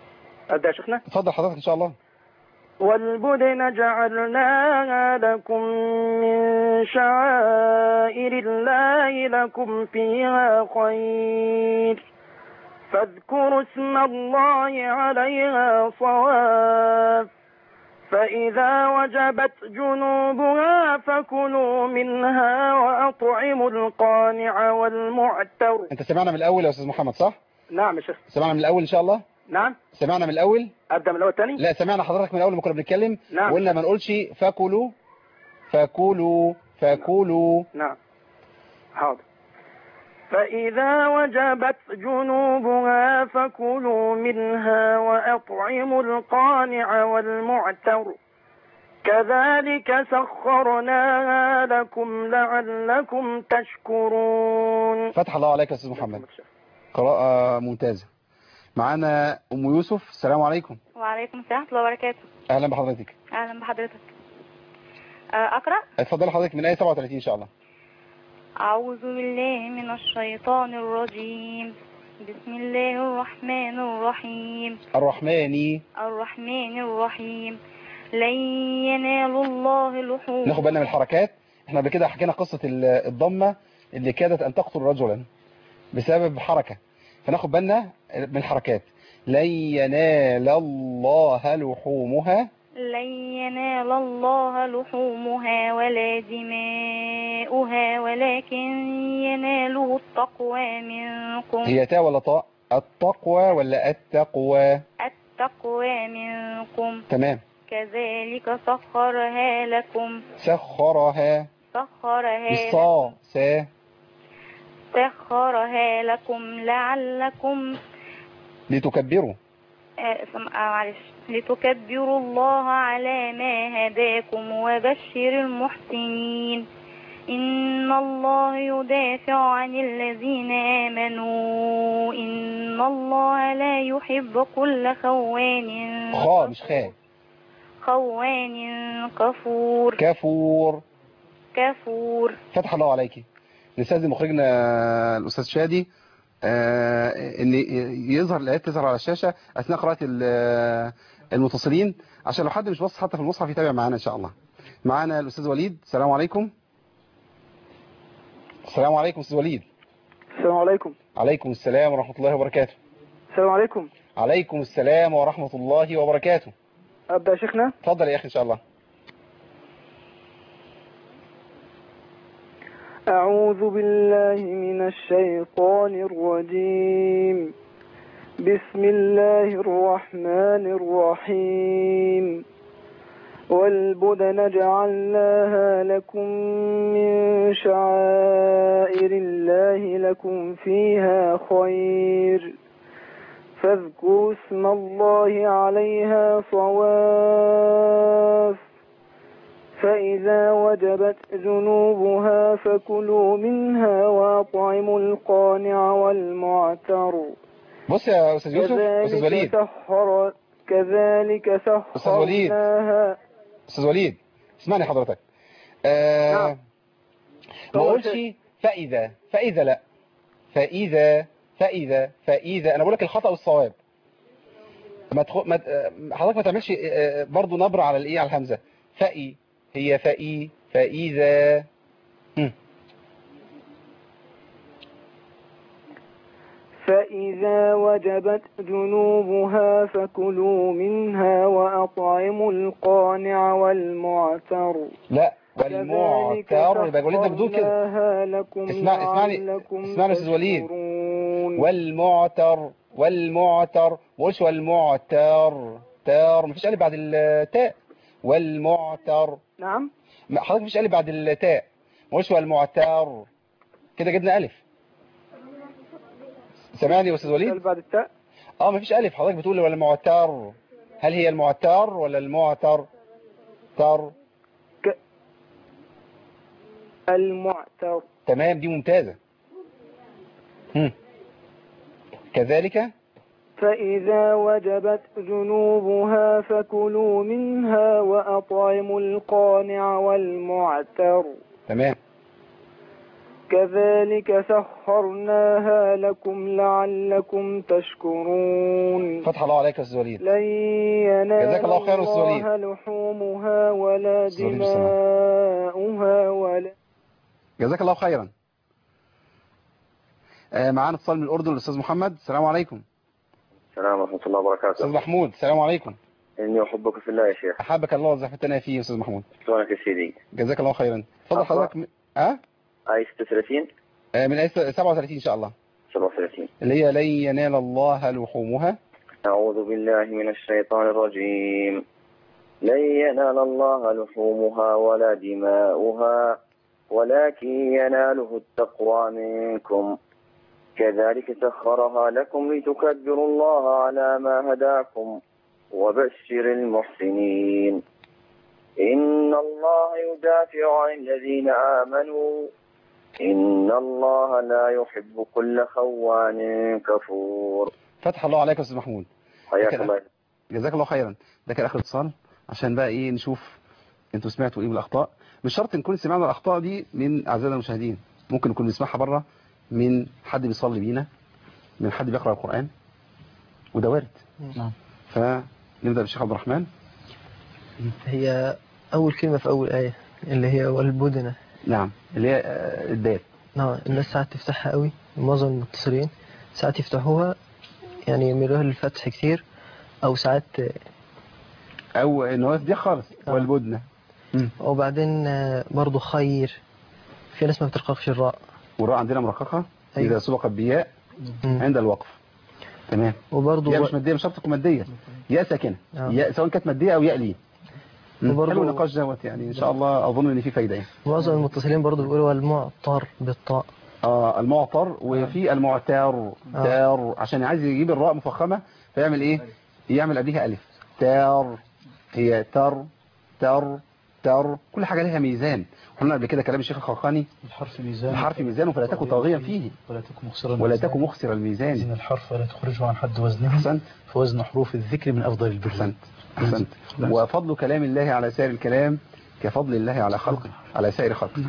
أبدأ يا شيخنا اتفضل حضرتك ان شاء الله والبدن جعلناها لكم من شعائر الله لكم فيها خير فاذكروا اسم الله عليها صواف فإذا وجبت جنوبها فكلوا منها وأطعموا القانع والمعتر انت سمعنا من الاول يا استاذ محمد صح نعم يا شيخ سمعنا من الاول ان شاء الله نعم سمعنا من الاول أبدأ من الأول تاني لا سمعنا حضرتك من الاول ما كنا بنتكلم نعم. وقلنا ما نقولش فكلوا فكلوا فكلوا نعم حاضر فإذا وجبت جنوبها فكلوا منها وأطعموا القانع والمعتر كذلك سخرناها لكم لعلكم تشكرون فتح الله عليك يا استاذ محمد قراءة ممتازة معانا ام يوسف السلام عليكم وعليكم السلام ورحمة الله وبركاته اهلا بحضرتك أهلا بحضرتك آه، أقرأ اتفضل حضرتك من ايه 37 ان شاء الله أعوذ بالله من الشيطان الرجيم بسم الله الرحمن الرحيم الرحماني الرحمن الرحيم لن ينال الله لحوم ناخد بالنا من الحركات احنا قبل كده حكينا قصة ال- الضمة اللي كادت ان تقتل رجلا بسبب حركة فناخد بالنا من الحركات لن ينال الله لحومها لن ينال الله لحومها ولا دماؤها ولكن يناله التقوى منكم هي تاء ولا طاء التقوى ولا التقوى التقوى منكم تمام كذلك سخرها لكم سخرها سخرها بالصا سا سخرها لكم لعلكم لتكبروا آه، سم- آه، معلش لتكبروا الله على ما هداكم وبشر المحسنين إن الله يدافع عن الذين آمنوا إن الله لا يحب كل خوان خا مش خا خوان كفور كفور كفور فتح الله عليك نستاذن مخرجنا الاستاذ شادي آه، ان يظهر الايات تظهر على الشاشه اثناء قراءه ال- المتصلين عشان لو حد مش باصص حتى في المصحف يتابع معانا ان شاء الله معانا الاستاذ وليد السلام عليكم السلام عليكم استاذ وليد السلام عليكم عليكم السلام ورحمه الله وبركاته السلام عليكم عليكم السلام ورحمه الله وبركاته أبدأ يا شيخنا اتفضل يا اخي ان شاء الله أعوذ بالله من الشيطان الرجيم بسم الله الرحمن الرحيم والبدن جعلناها لكم من شعائر الله لكم فيها خير فاذكروا اسم الله عليها صواف فإذا وجبت جنوبها فكلوا منها وأطعموا القانع والمعتر بص يا استاذ يوسف استاذ كذلك وليد سخر كذلك أستاذ وليد. سخرناها استاذ وليد اسمعني حضرتك آه نعم. ما اقولش فاذا فاذا لا فاذا فاذا فاذا انا بقول لك الخطا والصواب ما تخ... ما ت- آه، حضرتك ما تعملش آه، برضو نبره على الايه على الهمزه فاي هي فاي فاذا هم. فإذا وجبت جنوبها فكلوا منها وأطعموا القانع والمعتر لا والمعتر يبقى وليد بتقول كده سخرناها لكم اسمع اسمعني لعلكم اسمعني يا استاذ وليد تشكرون. والمعتر والمعتر ما قولش والمعتر تار مفيش قلب بعد التاء والمعتر نعم ما- حضرتك مفيش قلب بعد التاء ما قولش والمعتر كده جبنا الف سامعني يا استاذ وليد بعد التاء اه مفيش الف حضرتك بتقول ولا المعتر هل هي المعتر ولا المعتر تر المعتر تمام دي ممتازة هم. كذلك فإذا وجبت جنوبها فكلوا منها وأطعموا القانع والمعتر تمام كذلك سخرناها لكم لعلكم تشكرون فتح الله عليك يا استاذ وليد لن ينال جزاك الله خير يا أستاذ وليد. الله لحومها ولا أستاذ وليد بالسلامة. دماؤها ولا جزاك الله خيرا آه، معانا اتصال من الاردن الاستاذ محمد السلام عليكم السلام ورحمة الله وبركاته استاذ محمود السلام عليكم إني أحبك في الله يا شيخ احبك الله وزحفتنا فيه يا استاذ محمود شلونك يا سيدي؟ جزاك الله خيرا اتفضل أقرأ. حضرتك م- اه آية 36 آه، من آية 37 ان شاء الله 37 اللي هي لن ينال الله لحومها أعوذ بالله من الشيطان الرجيم لن ينال الله لحومها ولا دماؤها ولكن يناله التقوى منكم كذلك سخرها لكم لتكبروا الله على ما هداكم وبشر المحسنين إن الله يدافع عن الذين آمنوا إن الله لا يحب كل خوان كفور فتح الله عليك يا استاذ محمود حياك كده. الله جزاك الله خيرا ده كان اخر اتصال عشان بقى ايه نشوف انتوا سمعتوا ايه من الاخطاء مش شرط نكون سمعنا الاخطاء دي من اعزائنا المشاهدين ممكن نكون بنسمعها بره من حد بيصلي بينا من حد بيقرا القران وده وارد نعم فنبدا بالشيخ عبد الرحمن هي أول كلمة في أول آية اللي هي والبدنة نعم اللي هي آه، الدال نعم الناس ساعات تفتحها قوي معظم المتصلين ساعات يفتحوها يعني يميلوها للفتح كتير أو ساعات او ان هو دي خالص والبدنه وبعدين آه، برضو خير في ناس ما بترققش الراء والراء عندنا مرققه أيوة. اذا سبقت بياء عند الوقف تمام وبرضو ياء مش ماديه مش شرط تكون ماديه ياء ساكنه آه. ياء سواء كانت ماديه او ياء ليه مم. وبرضو- حلو النقاش دوت يعني ان شاء الله اظن ان في فايده يعني معظم المتصلين برضو بيقولوا والمعطر بالطاء اه المعطر وفي المعتار آه. تار عشان عايز يجيب الراء مفخمه فيعمل ايه يعمل قبلها الف تار هي تر تر تر كل حاجه لها ميزان قلنا قبل كده كلام الشيخ الخلقاني الحرف ميزان الحرف ميزان فلا تكن طاغيا فيه ولا تكن مخسرا ولا تكن مخسر الميزان وزن الحرف ولا تخرجه عن حد وزنه احسنت فوزن حروف الذكر من أفضل البر احسنت احسنت وفضل كلام الله على سائر الكلام كفضل الله على خلقه على سائر خلقه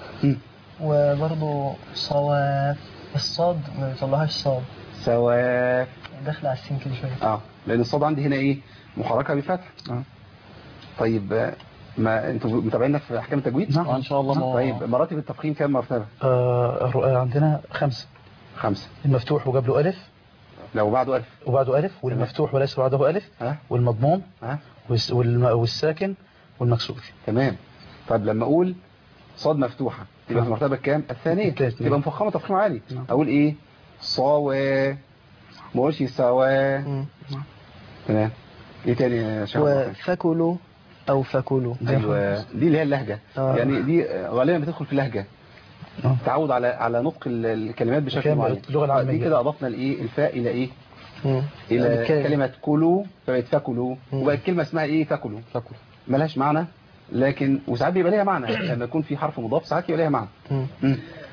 وبرضو صواف الصاد ما بيطلعهاش صاد سواء داخله على السين كده شويه اه لان الصاد عندي هنا ايه محركه بفتح اه طيب آه، ما انتوا متابعينا في احكام التجويد نعم. ان شاء الله ما- طيب مراتب التفخيم كام مرتبه آه الرؤى عندنا خمسة خمسة المفتوح وجاب له ألف لو بعده ألف وبعده ألف والمفتوح وليس بعده ألف ها والمضموم ها والس- والم- والساكن والمكسور تمام طيب لما اقول صاد مفتوحه تبقى في المرتبه كام الثانيه تبقى مفخمه تفخيم عالي اقول ايه صاوى ما اقولش سوا تمام ايه تاني يا شيخ عبد الرحمن؟ وفكلوا أو فكلوا ايوه دي اللي هي اللهجه آه. يعني دي غالبا بتدخل في اللهجه تعود على على نطق ال- الكلمات بشكل كلام معين اللغة العامية. دي كده اضفنا الايه الفاء الى ايه مم. الى يعني كلمة. كلمه كلوا فبقت فكلوا وبقت كلمه اسمها ايه فكلوا فكلوا ملهاش معنى لكن وساعات بيبقى ليها معنى لما يكون في حرف مضاف ساعات يبقى ليها معنى مم. مم.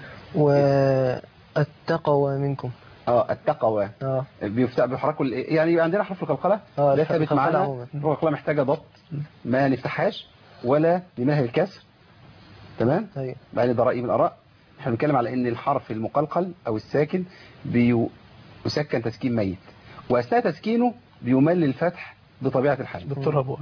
والتقوى منكم اه التقوى اه بيفتح بيحركوا ال- يعني يبقى عندنا حرف القلقله آه، ده الحرف ثابت القلقلة معانا عموما. حرف القلقله محتاجه ضبط ما نفتحهاش ولا ننهي الكسر تمام ايوه يعني ده راي من الاراء احنا بنتكلم على ان الحرف المقلقل او الساكن بيسكن تسكين ميت واثناء تسكينه بيمل الفتح بطبيعه الحال دكتور أبو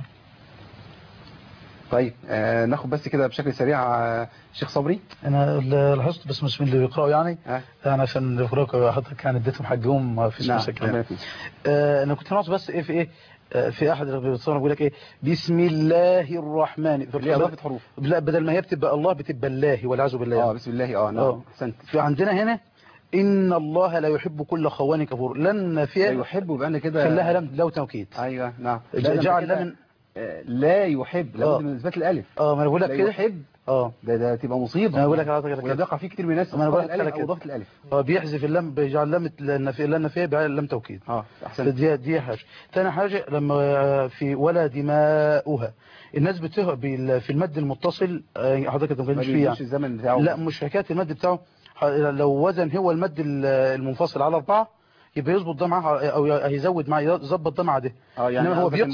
طيب آه ناخد بس كده بشكل سريع آه شيخ صبري انا اللي لاحظت بس مش من اللي بيقراوا يعني يعني عشان اللي بيقراوا حضرتك كان اديتهم حقهم ما فيش نعم، مشاكل ربنا يعني. يكرمك. آه انا كنت ناقص بس ايه في ايه آه، في احد اللي بيتصور بيقول لك ايه بسم الله الرحمن ليه اضافه حروف لا بدل ما هي بتبقى الله بتبقى الله والعياذ بالله اه يعني. بسم الله اه نعم احسنت في عندنا هنا ان الله لا يحب كل خوان كفور لن فيها لا يحب بأن كده خلاها لم لو توكيد ايوه نعم ج- لا، لما جعل كده، لمن آه، لا يحب لابد آه. من اثبات الالف اه ما انا بقول لك لا كده يحب اه ده ده تبقى مصيبه انا بقول لك على كده وده بيقع فيه كتير من الناس ما انا بقول لك الالف على او كده اضافه الالف اه بيحذف اللام بيجعل لام النفي اللام النفيه بيجعل لام توكيد اه احسنت دي دي حاجه ثاني حاجه لما في ولا دماؤها الناس بتهق بال- في المد المتصل آه، حضرتك ما ما كانش فيه بيدوش يعني الزمن بتاعه لا مش حكايه المد بتاعه ح- لو وزن هو المد ال- المنفصل على أربعة يبقى يظبط ده معاه او هيزود معاه يظبط ده مع ده اه يعني انما هو قصدك إن- بيقصر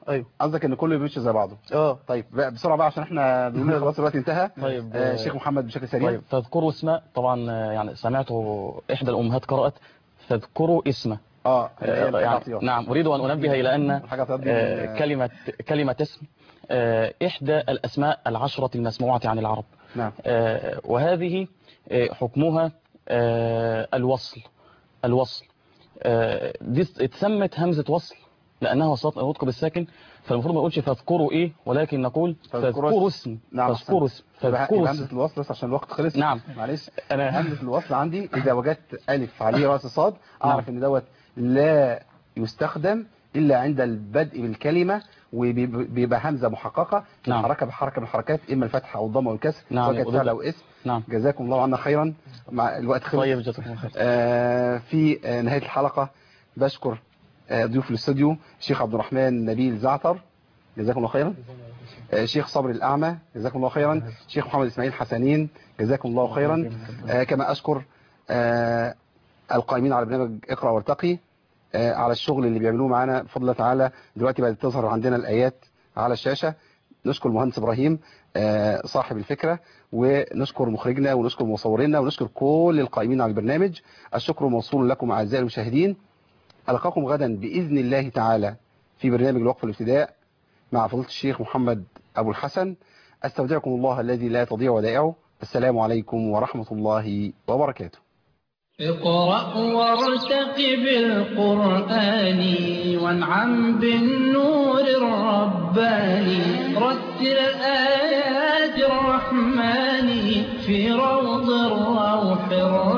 ايوه قصدك ان كله بيمشي زي بعضه اه طيب بقى بسرعه بقى عشان احنا بنقول خلاص الوقت انتهى طيب آه شيخ محمد بشكل سريع طيب تذكروا اسماء طبعا آه، يعني سمعت احدى الامهات قرات تذكروا اسمه اه آه، يعني نعم اريد ان انبه الى ان حاجه تقضي آه، كلمه كلمه اسم آه، احدى الاسماء العشره المسموعه عن العرب نعم آه، وهذه آه، حكمها آه، الوصل الوصل آه، دي اتسمت همزة وصل لأنها وصلت نطق بالساكن فالمفروض ما نقولش فاذكروا إيه ولكن نقول فاذكروا اسم نعم فاذكروا اسم يبقى فاذكروا همزه اسم الوصل بس عشان الوقت خلص نعم معلش أنا همزه الوصل عندي اذا وجدت الف عليه راس صاد اعرف ان دوت لا يستخدم الا عند البدء بالكلمه وبيبقى همزه محققه نعم. حركه بحركه من الحركات اما الفتحه او الضمه او الكسر نعم، سواء كانت وده- فعل او اسم نعم جزاكم الله عنا خيرا مع الوقت خلص طيب جزاكم الله خير آه، في آه، نهاية الحلقة بشكر آه، ضيوف الاستوديو الشيخ عبد الرحمن نبيل زعتر جزاكم الله خيرا آه، شيخ صبري الأعمى جزاكم الله خيرا شيخ محمد إسماعيل حسنين جزاكم الله خيرا آه، كما أشكر آه، القائمين على برنامج اقرأ وارتقي آه، على الشغل اللي بيعملوه معانا بفضل الله تعالى دلوقتي بدأت تظهر عندنا الآيات على الشاشة نشكر المهندس إبراهيم آه، صاحب الفكرة ونشكر مخرجنا ونشكر مصورينا ونشكر كل القائمين على البرنامج الشكر موصول لكم أعزائي المشاهدين ألقاكم غدا بإذن الله تعالى في برنامج الوقف الابتداء مع فضيلة الشيخ محمد أبو الحسن أستودعكم الله الذي لا تضيع ودائعه السلام عليكم ورحمة الله وبركاته اقرأ وارتقب القرآن وانعم بالنور الرباني رتل آيات الرحمن في روض الروح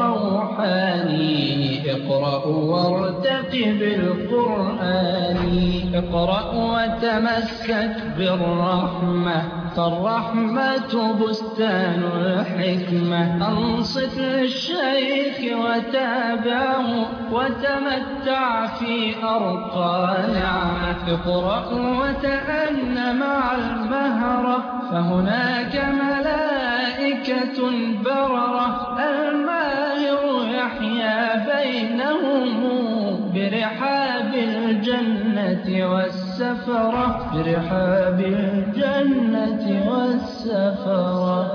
الروحاني اقرأ وارتقب القرآن اقرأ وتمسك بالرحمة فالرحمة بستان الحكمة أنصت للشيخ وتابعه وتمتع في أرقى نعمة اقرأ وتأن مع المهرة فهناك ملائكة بررة الماهر يحيا بينهم برحاب الجنة والسفرة برحاب الجنة والسفرة